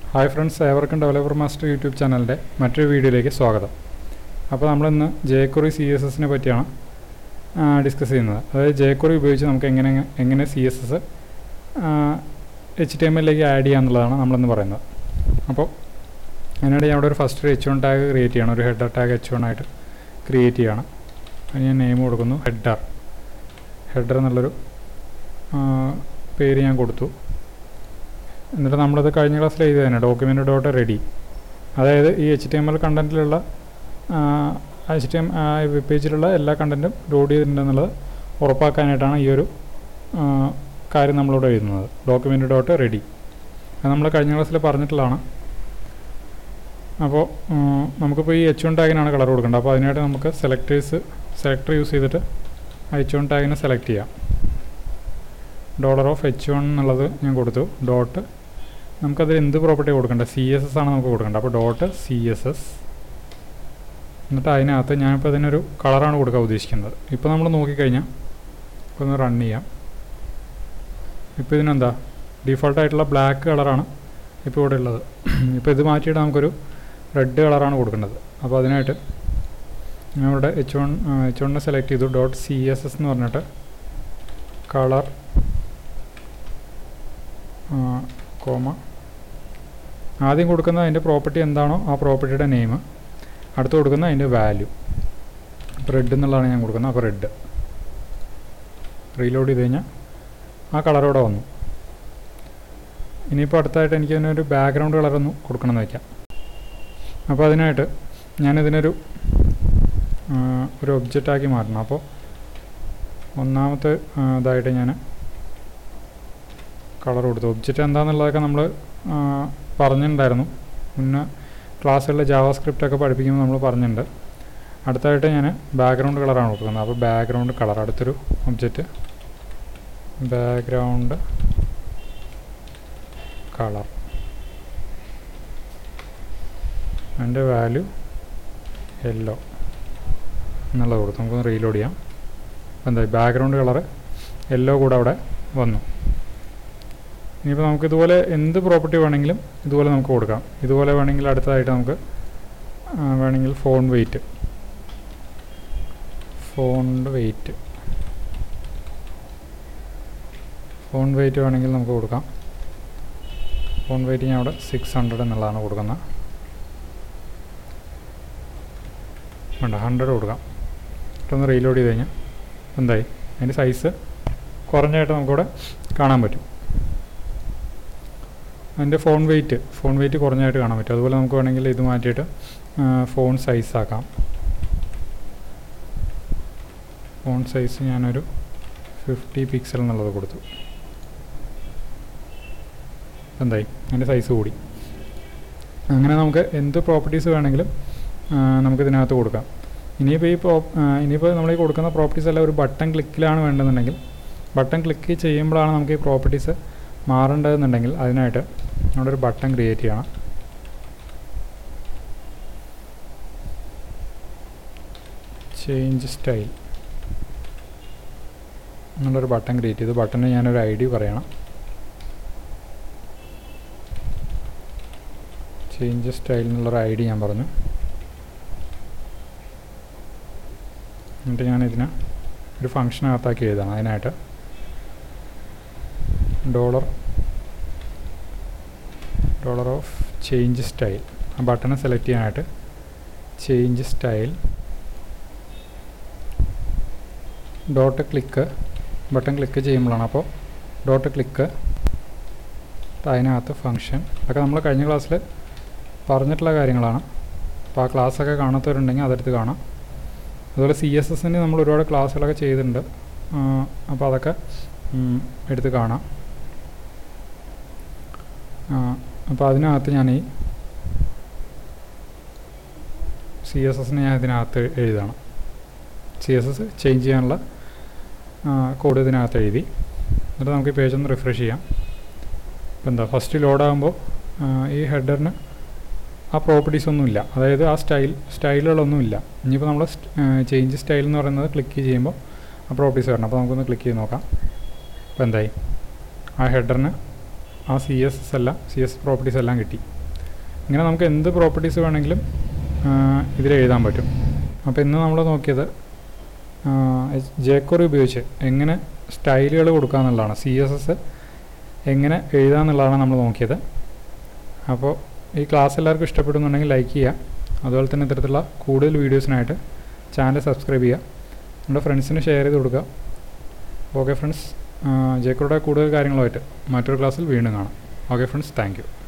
hi friends ഏവർക്കും developer master YouTube ചാനലിൻ്റെ മറ്റൊരു വീഡിയോയിലേക്ക് സ്വാഗതം അപ്പോൾ നമ്മളിന്ന് ജേക്കുറി സി എസ് എസിനെ പറ്റിയാണ് ഡിസ്കസ് ചെയ്യുന്നത് അതായത് ജേക്കുറി ഉപയോഗിച്ച് നമുക്ക് എങ്ങനെ എങ്ങനെ C S S H T M എല്ലിലേക്ക് ആഡ് ചെയ്യാമെന്നുള്ളതാണ് നമ്മളിന്ന് പറയുന്നത് അപ്പോൾ അതിനിടെ ഞാൻ അവിടെ ഒരു ഫസ്റ്റ് ഒരു എച്ച് വൺ ടാഗ് ക്രിയേറ്റ് ചെയ്യണം ഒരു ഹെഡർ ടാഗ് എച്ച് വൺ ആയിട്ട് ക്രിയേറ്റ് ചെയ്യണം അതിന് ഞാൻ നെയിം കൊടുക്കുന്നു ഹെഡർ ഹെഡർ എന്നുള്ളൊരു ആ, പേര് ഞാൻ കൊടുത്തു എന്നിട്ട് നമ്മളത് കഴിഞ്ഞ ക്ലാസ്സിൽ എഴുതി തന്നെ ഡോക്യുമെൻ്റ് ഡോട്ട് റെഡി അതായത് ഈ എച്ച് ടി എം എൽ കണ്ടൻറ്റിലുള്ള എച്ച് ടി എം വെബ് പേജിലുള്ള എല്ലാ കണ്ടൻറ്റും ലോഡ് ചെയ്തിട്ടുണ്ടെന്നുള്ളത് ഉറപ്പാക്കാനായിട്ടാണ് ഈ ഒരു ആ, കാര്യം നമ്മളിവിടെ എഴുതുന്നത് ഡോക്യുമെൻ്റ് ഡോട്ട് റെഡി അത് നമ്മൾ കഴിഞ്ഞ ക്ലാസ്സിൽ പറഞ്ഞിട്ടുള്ളതാണ് അപ്പോൾ നമുക്കിപ്പോൾ ഈ എച്ച് വൺ ടാഗിനാണ് കളർ കൊടുക്കേണ്ടത് അപ്പോൾ അതിനായിട്ട് നമുക്ക് സെലക്ടേഴ്സ് സെലക്ടർ യൂസ് ചെയ്തിട്ട് എച്ച് വൺ ടാഗിനെ സെലക്ട് ചെയ്യാം ഡോളർ ഓഫ് എച്ച് വൺ എന്നുള്ളത് ഞാൻ കൊടുത്തു ഡോട്ട് നമുക്കതിൽ എന്ത് പ്രോപ്പർട്ടി കൊടുക്കേണ്ടത് സി എസ് എസ് ആണ് നമുക്ക് കൊടുക്കേണ്ടത് അപ്പോൾ ഡോട്ട് സി എസ് എസ് എന്നിട്ട് അതിനകത്ത് ഞാനിപ്പോൾ അതിനൊരു കളറാണ് കൊടുക്കാൻ ഉദ്ദേശിക്കുന്നത് ഇപ്പോൾ നമ്മൾ നോക്കിക്കഴിഞ്ഞാൽ ഇപ്പോൾ ഒന്ന് റൺ ചെയ്യാം ഇപ്പോൾ ഇതിനെന്താ ഡീഫോൾട്ടായിട്ടുള്ള ബ്ലാക്ക് കളറാണ് ഇപ്പോൾ ഇവിടെ ഉള്ളത് ഇപ്പോൾ ഇത് മാറ്റിയിട്ട് നമുക്കൊരു റെഡ് കളറാണ് കൊടുക്കേണ്ടത് അപ്പോൾ അതിനായിട്ട് ഞാൻ ഇവിടെ എച്ച് വൺ എച്ച് വണ്ണിനെ സെലക്ട് ചെയ്തു ഡോട്ട് സി എസ് എസ് എന്ന് പറഞ്ഞിട്ട് കളർ കോമ ആദ്യം കൊടുക്കുന്ന അതിൻ്റെ പ്രോപ്പർട്ടി എന്താണോ ആ പ്രോപ്പർട്ടിയുടെ നെയിം അടുത്ത് കൊടുക്കുന്ന അതിൻ്റെ വാല്യൂ റെഡ് എന്നുള്ളതാണ് ഞാൻ കൊടുക്കുന്നത് അപ്പോൾ റെഡ് റീലോഡ് ചെയ്ത് കഴിഞ്ഞാൽ ആ കളറോടെ വന്നു ഇനിയിപ്പോൾ അടുത്തായിട്ട് എനിക്ക് അതിനൊരു ബാക്ക്ഗ്രൗണ്ട് കളറൊന്ന് കൊടുക്കണമെന്ന് വയ്ക്കാം അപ്പോൾ അതിനായിട്ട് ഞാനിതിനൊരു ആ, ഒരു ഒബ്ജക്റ്റാക്കി മാറ്റണം അപ്പോൾ ഒന്നാമത്തെ ആ, ഇതായിട്ട് ഞാൻ കളർ കൊടുത്തു ഒബ്ജക്റ്റ് എന്താണെന്നുള്ളതൊക്കെ നമ്മൾ പറഞ്ഞിട്ടുണ്ടായിരുന്നു മുന്നേ ക്ലാസ്സുകളിൽ ജാവാസ്ക്രിപ്റ്റ് ഒക്കെ പഠിപ്പിക്കുമ്പോൾ നമ്മൾ പറഞ്ഞിട്ടുണ്ട് അടുത്തായിട്ട് ഞാൻ ബാക്ക്ഗ്രൗണ്ട് കളറാണ് കൊടുക്കുന്നത് അപ്പോൾ ബാക്ക്ഗ്രൗണ്ട് കളർ അടുത്തൊരു ഒബ്ജക്റ്റ് ബാക്ക്ഗ്രൗണ്ട് കളർ അതിൻ്റെ വാല്യൂ യെല്ലോ എന്നുള്ളത് കൊടുത്തു നമുക്കൊന്ന് റീലോഡ് ചെയ്യാം അപ്പോൾ എന്താ ബാക്ക്ഗ്രൗണ്ട് കളറ് യെല്ലോ കൂടെ അവിടെ വന്നു ഇനിയിപ്പോൾ നമുക്ക് ഇതുപോലെ എന്ത് പ്രോപ്പർട്ടി വേണമെങ്കിലും ഇതുപോലെ നമുക്ക് കൊടുക്കാം ഇതുപോലെ വേണമെങ്കിൽ അടുത്തതായിട്ട് നമുക്ക് ആ, വേണമെങ്കിൽ font weight font weight font weight വേണമെങ്കിൽ നമുക്ക് കൊടുക്കാം ഫോൺ വെയിറ്റ് ഞാൻ അവിടെ സിക്സ് ഹൺഡ്രഡ് എന്നുള്ളതാണ് കൊടുക്കുന്നത് വേണ്ട ഹൺഡ്രഡ് കൊടുക്കാം ഇട്ടൊന്ന് റീലോഡ് ചെയ്ത് കഴിഞ്ഞാൽ എന്തായി അതിൻ്റെ സൈസ് കുറഞ്ഞായിട്ട് നമുക്കിവിടെ കാണാൻ പറ്റും അതിൻ്റെ ഫോൺ വെയിറ്റ് ഫോൺ വെയിറ്റ് കുറഞ്ഞായിട്ട് കാണാൻ പറ്റും അതുപോലെ നമുക്ക് വേണമെങ്കിൽ ഇത് മാറ്റിയിട്ട് ഫോൺ സൈസ് ആക്കാം ഫോൺ സൈസ് ഞാനൊരു ഫിഫ്റ്റി പിക്സൽ എന്നുള്ളത് കൊടുത്തു എന്തായി അതിൻ്റെ സൈസ് കൂടി അങ്ങനെ നമുക്ക് എന്ത് പ്രോപ്പർട്ടീസ് വേണമെങ്കിലും ആ, നമുക്കിതിനകത്ത് കൊടുക്കാം ഇനിയിപ്പോൾ ഈ പ്രോ ആ, ഇനിയിപ്പോൾ നമ്മൾ ഈ കൊടുക്കുന്ന പ്രോപ്പർട്ടീസ് എല്ലാം ഒരു ബട്ടൺ ക്ലിക്കിലാണ് വേണ്ടതെന്നുണ്ടെങ്കിൽ ബട്ടൺ ക്ലിക്ക് ചെയ്യുമ്പോഴാണ് നമുക്ക് ഈ പ്രോപ്പർട്ടീസ് മാറേണ്ടതെന്നുണ്ടെങ്കിൽ അതിനായിട്ട് അവിടെ ഒരു ബട്ടൺ ക്രിയേറ്റ് ചെയ്യണം ചേഞ്ച് സ്റ്റൈൽ എന്നുള്ളൊരു ബട്ടൺ ക്രിയേറ്റ് ചെയ്തു ബട്ടണിന് ഞാനൊരു ഐ ഡി പറയണം ചേഞ്ച് സ്റ്റൈൽ എന്നുള്ളൊരു ഐ ഡി ഞാൻ പറഞ്ഞു എന്നിട്ട് ഞാൻ ഇതിനെ ഒരു ഫംഗ്ഷനകത്താക്കി എഴുതണം അതിനായിട്ട് dollar dollar of change style ആ ബട്ടണെ സെലക്ട് ചെയ്യാനായിട്ട് change style dot click button click ചെയ്യുമ്പോഴാണ് അപ്പോൾ ഡോട്ട് ക്ലിക്ക് അതിനകത്ത് ഫങ്ഷൻ അതൊക്കെ നമ്മൾ കഴിഞ്ഞ ക്ലാസ്സിൽ പറഞ്ഞിട്ടുള്ള കാര്യങ്ങളാണ് അപ്പോൾ ആ ക്ലാസ്സൊക്കെ കാണാത്തവരുണ്ടെങ്കിൽ അതെടുത്ത് കാണാം അതുപോലെ സി എസ് എസിന് നമ്മൾ ഒരുപാട് ക്ലാസ്സുകളൊക്കെ ചെയ്തിട്ടുണ്ട് ആ, അപ്പോൾ അതൊക്കെ ഉം, എടുത്ത് കാണാം ആ, അപ്പോൾ അതിനകത്ത് ഞാൻ ഈ സി എസ് എസിനെ ഞാൻ ഇതിനകത്ത് എഴുതണം സി എസ് എസ് ചേഞ്ച് ചെയ്യാനുള്ള കോഡ് ഇതിനകത്ത് എഴുതി എന്നിട്ട് നമുക്ക് ഈ പേജ് ഒന്ന് റിഫ്രഷ് ചെയ്യാം ഇപ്പോൾ എന്താ ഫസ്റ്റ് ലോഡാകുമ്പോൾ ഈ ഹെഡറിന് ആ പ്രോപ്പർട്ടീസ് ഒന്നുമില്ല അതായത് ആ സ്റ്റൈൽ സ്റ്റൈലുകളൊന്നുമില്ല ഇനിയിപ്പോൾ നമ്മൾ ചേഞ്ച് സ്റ്റൈൽ എന്ന് പറയുന്നത് ക്ലിക്ക് ചെയ്യുമ്പോൾ ആ പ്രോപ്പർട്ടീസ് വരണം അപ്പോൾ നമുക്കൊന്ന് ക്ലിക്ക് ചെയ്ത് നോക്കാം അപ്പോൾ എന്തായി ആ ഹെഡറിന് ആ സി എസ് എസ് എല്ലാം സി എസ് പ്രോപ്പർട്ടീസ് എല്ലാം കിട്ടി ഇങ്ങനെ നമുക്ക് എന്ത് പ്രോപ്പർട്ടീസ് വേണമെങ്കിലും ഇതിൽ എഴുതാൻ പറ്റും അപ്പോൾ ഇന്ന് നമ്മൾ നോക്കിയത് ജേക്കോറി ഉപയോഗിച്ച് എങ്ങനെ സ്റ്റൈലുകൾ കൊടുക്കുക എന്നുള്ളതാണ് സി എസ് എസ് എങ്ങനെ എഴുതുക എന്നുള്ളതാണ് നമ്മൾ നോക്കിയത് അപ്പോൾ ഈ ക്ലാസ് എല്ലാവർക്കും ഇഷ്ടപ്പെടുന്നുണ്ടെങ്കിൽ ലൈക്ക് ചെയ്യുക അതുപോലെ തന്നെ ഇത്തരത്തിലുള്ള കൂടുതൽ വീഡിയോസിനായിട്ട് ചാനൽ സബ്സ്ക്രൈബ് ചെയ്യുക നമ്മുടെ ഫ്രണ്ട്സിന് ഷെയർ ചെയ്ത് കൊടുക്കുക ഓക്കെ ഫ്രണ്ട്സ് ജേക്കോയുടെ കൂടുതൽ കാര്യങ്ങളുമായിട്ട് മറ്റൊരു ക്ലാസ്സിൽ വീണ്ടും കാണാം ഓക്കെ ഫ്രണ്ട്സ് താങ്ക്